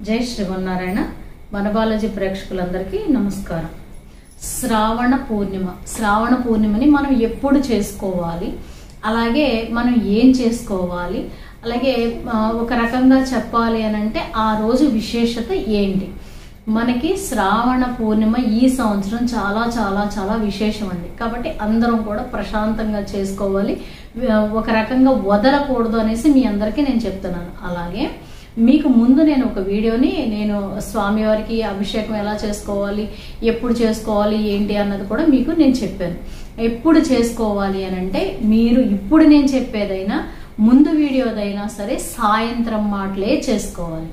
జై శ్రీమన్నారాయణ మన బాలాజీ ప్రేక్షకులందరికీ నమస్కారం శ్రావణ పూర్ణిమ శ్రావణ పూర్ణిమని మనం ఎప్పుడు చేసుకోవాలి అలాగే మనం ఏం చేసుకోవాలి అలాగే ఆ, ఒక రకంగా చెప్పాలి అని అంటే ఆ రోజు విశేషత ఏంటి మనకి శ్రావణ పూర్ణిమ ఈ సంవత్సరం చాలా చాలా చాలా విశేషం అండి కాబట్టి అందరం కూడా ప్రశాంతంగా చేసుకోవాలి ఒక రకంగా వదలకూడదు అనేసి మీ అందరికీ నేను చెప్తున్నాను అలాగే మీకు ముందు నేను ఒక వీడియోని నేను స్వామివారికి అభిషేకం ఎలా చేసుకోవాలి ఎప్పుడు చేసుకోవాలి ఏంటి అన్నది కూడా మీకు నేను చెప్పాను ఎప్పుడు చేసుకోవాలి అని అంటే మీరు ఇప్పుడు నేను చెప్పేదైనా ముందు వీడియోదైనా సరే సాయంత్రం మాటలే చేసుకోవాలి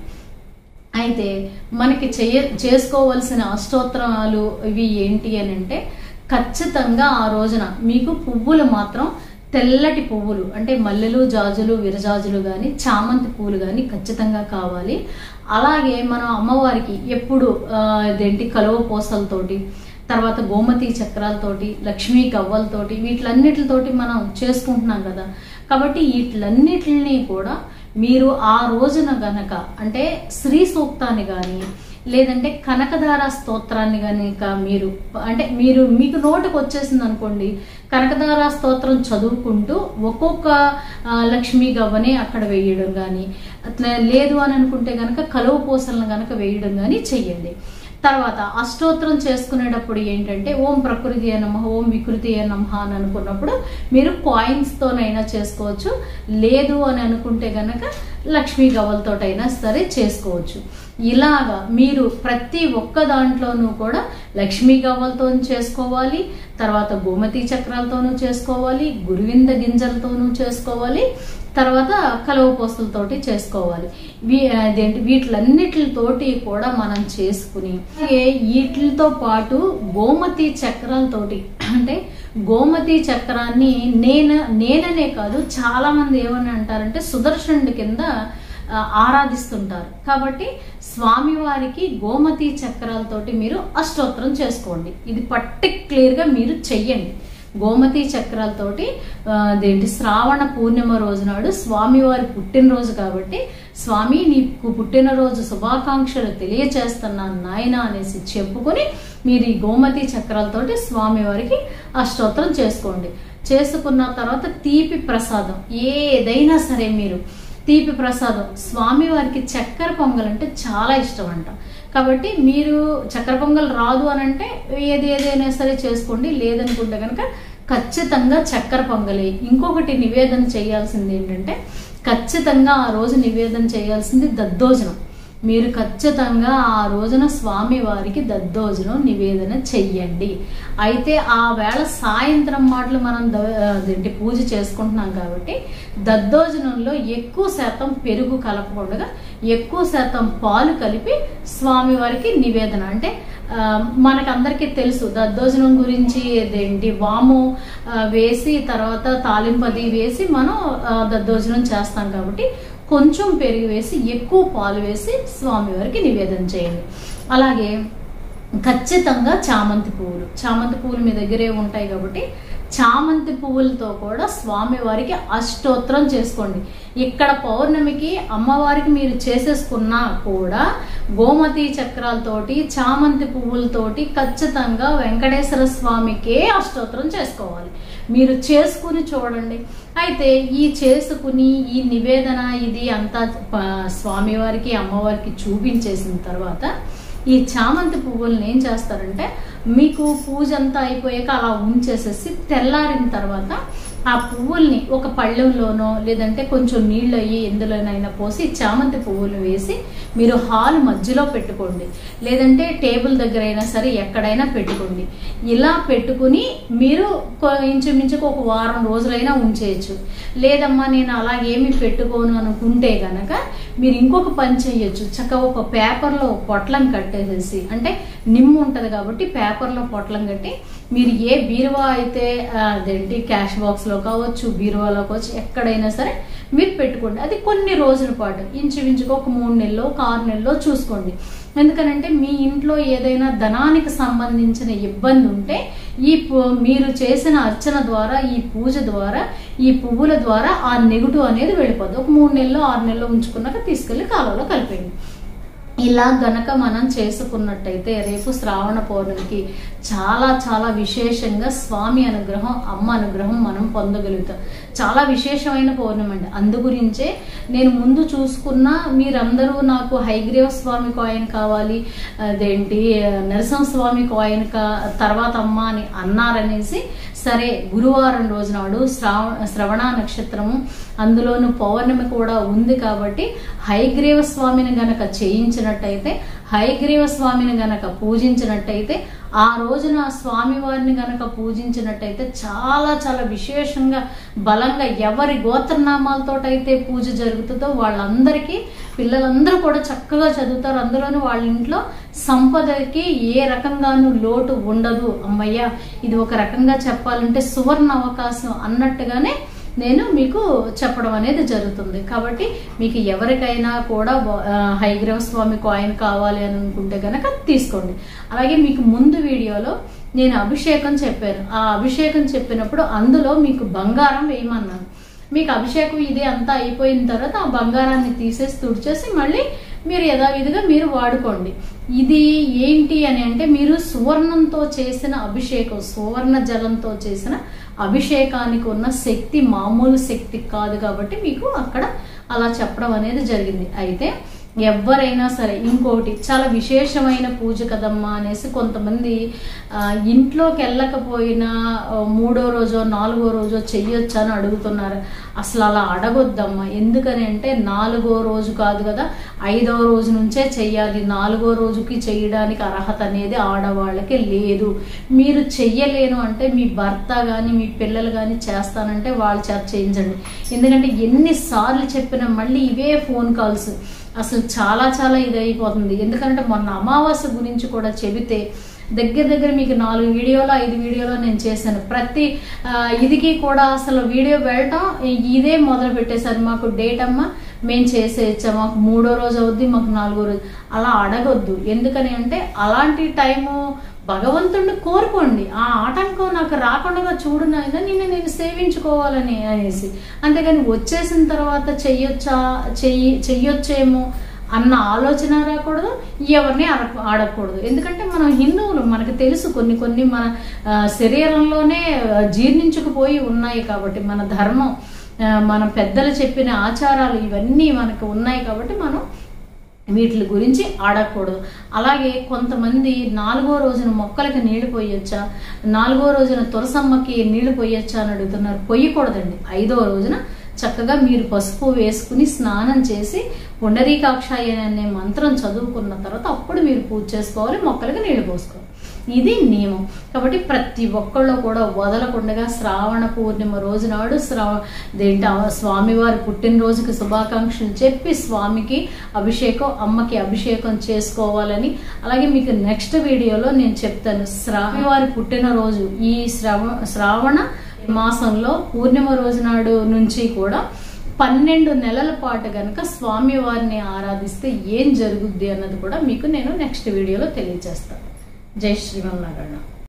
అయితే మనకి చేయ చేసుకోవలసిన అష్టోత్తరాలు ఇవి ఏంటి అని అంటే ఖచ్చితంగా ఆ రోజున మీకు పువ్వులు మాత్రం తెల్లటి పువ్వులు అంటే మల్లెలు జాజులు విరజాజులు కానీ చామంతి పువ్వులు కానీ ఖచ్చితంగా కావాలి అలాగే మనం అమ్మవారికి ఎప్పుడు ఆ, ఇదేంటి కలువ పూసలతోటి తర్వాత గోమతి చక్రాలతోటి లక్ష్మీ గవ్వలతోటి వీటిలన్నిటితోటి మనం చేసుకుంటున్నాం కదా కాబట్టి వీటిలన్నిటిని కూడా మీరు ఆ రోజున గనక అంటే శ్రీ సూక్తాన్ని కానీ లేదంటే కనకధార స్తోత్రాన్ని కనుక మీరు అంటే మీరు మీకు నోటికి వచ్చేసింది అనుకోండి కనకధార స్తోత్రం చదువుకుంటూ ఒక్కొక్క ఆ, లక్ష్మీ గవ్వని అక్కడ వేయడం కానీ అట్లా లేదు అని అనుకుంటే గనక కలువ పూసలను గనక వేయడం కానీ చెయ్యండి తర్వాత అష్టోత్తరం చేసుకునేటప్పుడు ఏంటంటే ఓం ప్రకృతి నమ ఓం వికృతి నమ అని అనుకున్నప్పుడు మీరు కాయిన్స్తోనైనా చేసుకోవచ్చు లేదు అని అనుకుంటే గనక లక్ష్మీ గవ్వలతోటైనా సరే చేసుకోవచ్చు ఇలాగా మీరు ప్రతి ఒక్క దాంట్లోనూ కూడా లక్ష్మీ గవ్వలతో చేసుకోవాలి తర్వాత గోమతి చక్రాలతోనూ చేసుకోవాలి గురువింద గింజలతోనూ చేసుకోవాలి తర్వాత కలవ పోస్తులతోటి చేసుకోవాలి వీ అదేంటి వీటిలన్నిటితోటి కూడా మనం చేసుకుని అలాగే వీటితో పాటు గోమతి చక్రాలతోటి అంటే గోమతి చక్రాన్ని నేను నేననే కాదు చాలా మంది ఏమని అంటారంటే సుదర్శనుడి కింద ఆ, ఆరాధిస్తుంటారు కాబట్టి స్వామివారికి గోమతి చక్రాలతోటి మీరు అష్టోత్తరం చేసుకోండి ఇది పర్టిక్యులర్గా మీరు చెయ్యండి గోమతి చక్రాలతోటి ఆ, అదేంటి శ్రావణ పూర్ణిమ రోజు నాడు స్వామివారి పుట్టినరోజు కాబట్టి స్వామి నీకు పుట్టినరోజు శుభాకాంక్షలు తెలియచేస్తున్నాను నాయన అనేసి చెప్పుకొని మీరు ఈ గోమతి చక్రాలతోటి స్వామివారికి అష్టోత్తరం చేసుకోండి చేసుకున్న తర్వాత తీపి ప్రసాదం ఏదైనా సరే మీరు తీపి ప్రసాదం స్వామివారికి చక్కెర పొంగల్ అంటే చాలా ఇష్టం అంట కాబట్టి మీరు చక్కెర పొంగల్ రాదు అని అంటే ఏది ఏదైనా సరే చేసుకోండి లేదనుకుంటే కనుక ఖచ్చితంగా చక్కెర పొంగలి ఇంకొకటి నివేదన చేయాల్సింది ఏంటంటే ఖచ్చితంగా ఆ రోజు నివేదన చేయాల్సింది దద్దోజనం మీరు ఖచ్చితంగా ఆ రోజున స్వామి వారికి దద్దోజనం నివేదన చెయ్యండి అయితే ఆ వేళ సాయంత్రం మాటలు మనం ద- అదేంటి పూజ చేసుకుంటున్నాం కాబట్టి దద్దోజనంలో ఎక్కువ శాతం పెరుగు కలపకుండా ఎక్కువ శాతం పాలు కలిపి స్వామి వారికి నివేదన అంటే ఆ, మనకందరికీ తెలుసు దద్దోజనం గురించి ఏంటి వాము ఆ, వేసి తర్వాత తాలింపది వేసి మనం ఆ, దద్దోజనం చేస్తాం కాబట్టి కొంచెం పెరుగు వేసి ఎక్కువ పాలు వేసి స్వామివారికి నివేదన చేయండి అలాగే ఖచ్చితంగా చామంతి పువ్వులు చామంతి పువ్వులు మీ దగ్గరే ఉంటాయి కాబట్టి చామంతి పువ్వులతో కూడా స్వామివారికి అష్టోత్తరం చేసుకోండి ఇక్కడ పౌర్ణమికి అమ్మవారికి మీరు చేసేసుకున్నా కూడా గోమతి చక్రాలతోటి చామంతి పువ్వులతోటి ఖచ్చితంగా వెంకటేశ్వర స్వామికే అష్టోత్తరం చేసుకోవాలి మీరు చేసుకుని చూడండి అయితే ఈ చేసుకుని ఈ నివేదన ఇది అంతా ప- స్వామివారికి అమ్మవారికి చూపించేసిన తర్వాత ఈ చామంతి పువ్వుల్ని ఏం చేస్తారంటే మీకు పూజ అంతా అయిపోయాక అలా ఉంచేసేసి తెల్లారిన తర్వాత ఆ పువ్వుల్ని ఒక పళ్ళెంలోనో లేదంటే కొంచెం నీళ్ళు అయ్యి ఎందులోనైనా పోసి చామంతి పువ్వులు వేసి మీరు హాల్ మధ్యలో పెట్టుకోండి లేదంటే టేబుల్ దగ్గర అయినా సరే ఎక్కడైనా పెట్టుకోండి ఇలా పెట్టుకుని మీరు కొ- ఇంచుమించుకు ఒక వారం రోజులైనా ఉంచేయచ్చు లేదమ్మా నేను అలాగేమి పెట్టుకోను అనుకుంటే గనక మీరు ఇంకొక పని చేయొచ్చు చక్కగా ఒక పేపర్లో పొట్లం కట్టేసేసి అంటే నిమ్ము ఉంటుంది కాబట్టి పేపర్లో పొట్లం కట్టి మీరు ఏ బీరువా అయితే ఆ, అదేంటి క్యాష్ బాక్స్లో కావచ్చు బీరువాలో కావచ్చు ఎక్కడైనా సరే మీరు పెట్టుకోండి అది కొన్ని రోజుల పాటు ఇంచుమించుకు ఒక మూడు నెలలో ఒక ఆరు నెలలో చూసుకోండి ఎందుకనంటే మీ ఇంట్లో ఏదైనా ధనానికి సంబంధించిన ఇబ్బంది ఉంటే ఈ పు- మీరు చేసిన అర్చన ద్వారా ఈ పూజ ద్వారా ఈ పువ్వుల ద్వారా ఆ నెగుటు అనేది వెళ్ళిపోద్ది ఒక మూడు నెలలో ఆరు నెలలో ఉంచుకున్నాక తీసుకెళ్లి కాలంలో కలిపేయండి ఇలా గనక మనం చేసుకున్నట్టయితే రేపు శ్రావణ పౌర్ణమికి చాలా చాలా విశేషంగా స్వామి అనుగ్రహం అమ్మ అనుగ్రహం మనం పొందగలుగుతాం చాలా విశేషమైన పౌర్ణమి అండి అందు గురించే నేను ముందు చూసుకున్న మీరందరూ నాకు హైగ్రీవ స్వామి కాయిన్ కావాలి అదేంటి నరసింహ స్వామి కాయిన్ కా తర్వాత అమ్మ అని అన్నారనేసి సరే గురువారం రోజు నాడు శ్రావ శ్రవణ నక్షత్రము అందులోను పౌర్ణమి కూడా ఉంది కాబట్టి హైగ్రీవ స్వామిని గనక చేయించినట్టయితే హైగ్రీవ స్వామిని గనక పూజించినట్టయితే ఆ రోజున స్వామివారిని గనక పూజించినట్టయితే చాలా చాలా విశేషంగా బలంగా ఎవరి గోత్రనామాలతో అయితే పూజ జరుగుతుందో వాళ్ళందరికీ పిల్లలందరూ కూడా చక్కగా చదువుతారు అందులోనూ వాళ్ళ ఇంట్లో సంపదకి ఏ రకంగానూ లోటు ఉండదు అమ్మయ్య ఇది ఒక రకంగా చెప్పాలంటే సువర్ణ అవకాశం అన్నట్టుగానే నేను మీకు చెప్పడం అనేది జరుగుతుంది కాబట్టి మీకు ఎవరికైనా కూడా బ- ఆ, హైగ్రవ స్వామి కాయిన్ కావాలి అని అనుకుంటే గనక తీసుకోండి అలాగే మీకు ముందు వీడియోలో నేను అభిషేకం చెప్పాను ఆ అభిషేకం చెప్పినప్పుడు అందులో మీకు బంగారం వేయమన్నాను మీకు అభిషేకం ఇది అంతా అయిపోయిన తర్వాత ఆ బంగారాన్ని తీసేసి తుడిచేసి మళ్ళీ మీరు యథావిధిగా మీరు వాడుకోండి ఇది ఏంటి అని అంటే మీరు సువర్ణంతో చేసిన అభిషేకం సువర్ణ జలంతో చేసిన అభిషేకానికి ఉన్న శక్తి మామూలు శక్తి కాదు కాబట్టి మీకు అక్కడ అలా చెప్పడం అనేది జరిగింది అయితే ఎవరైనా సరే ఇంకోటి చాలా విశేషమైన పూజ కదమ్మా అనేసి కొంతమంది ఆ, ఇంట్లోకి వెళ్ళకపోయినా ఆ, మూడో రోజో నాలుగో రోజో చెయ్యొచ్చా అని అడుగుతున్నారు అసలు అలా అడగొద్దమ్మా ఎందుకని అంటే నాలుగో రోజు కాదు కదా ఐదో రోజు నుంచే చెయ్యాలి నాలుగో రోజుకి చేయడానికి అర్హత అనేది ఆడవాళ్ళకి లేదు మీరు చెయ్యలేను అంటే మీ భర్త కానీ మీ పిల్లలు కానీ చేస్తానంటే వాళ్ళ చేత చేయించండి ఎందుకంటే ఎన్నిసార్లు చెప్పినా మళ్ళీ ఇవే ఫోన్ కాల్స్ అసలు చాలా చాలా ఇదైపోతుంది ఎందుకంటే మొన్న అమావాస్య గురించి కూడా చెబితే దగ్గర దగ్గర మీకు నాలుగు వీడియోలు ఐదు వీడియోలు నేను చేశాను ప్రతి ఆ, ఇదికి కూడా అసలు వీడియో వెళ్ళటం ఇదే మొదలు పెట్టేశారు మాకు డేట్ అమ్మ మేము చేసేయచ్చా మాకు మూడో రోజు అవుద్ది మాకు నాలుగో రోజు అలా అడగొద్దు ఎందుకని అంటే అలాంటి టైము భగవంతుడిని కోరుకోండి ఆ ఆటంకం నాకు రాకుండా చూడు నాయన నిన్ను నేను సేవించుకోవాలని అనేసి అంతేగాని వచ్చేసిన తర్వాత చెయ్యొచ్చా చెయ్యి చెయ్యొచ్చేమో అన్న ఆలోచన రాకూడదు ఎవరిని అడ ఆడకూడదు ఎందుకంటే మనం హిందువులు మనకు తెలుసు కొన్ని కొన్ని మన ఆ, శరీరంలోనే ఆ, జీర్ణించుకుపోయి ఉన్నాయి కాబట్టి మన ధర్మం ఆ, మన పెద్దలు చెప్పిన ఆచారాలు ఇవన్నీ మనకు ఉన్నాయి కాబట్టి మనం వీటి గురించి ఆడకూడదు అలాగే కొంతమంది నాలుగో రోజున మొక్కలకి నీళ్లు పోయొచ్చా నాలుగో రోజున తులసమ్మకి నీళ్లు పోయొచ్చా అని అడుగుతున్నారు పొయ్యకూడదండి ఐదో రోజున చక్కగా మీరు పసుపు వేసుకుని స్నానం చేసి పుండరీకాక్షాయ అనే మంత్రం చదువుకున్న తర్వాత అప్పుడు మీరు పూజ చేసుకోవాలి మొక్కలకి నీళ్లు పోసుకోవాలి ఇది నియమం కాబట్టి ప్రతి ఒక్కళ్ళు కూడా వదలకుండా శ్రావణ పూర్ణిమ రోజు నాడు శ్రావ దేంటి ఆ స్వామివారి పుట్టినరోజుకి శుభాకాంక్షలు చెప్పి స్వామికి అభిషేకం అమ్మకి అభిషేకం చేసుకోవాలని అలాగే మీకు నెక్స్ట్ వీడియోలో నేను చెప్తాను స్వామివారి పుట్టినరోజు ఈ శ్రవ శ్రావణ మాసంలో పూర్ణిమ రోజు నాడు నుంచి కూడా పన్నెండు నెలల పాటు గనక స్వామివారిని ఆరాధిస్తే ఏం జరుగుద్ది అన్నది కూడా మీకు నేను నెక్స్ట్ వీడియోలో తెలియజేస్తాను జై శ్రీమన్నారాయణ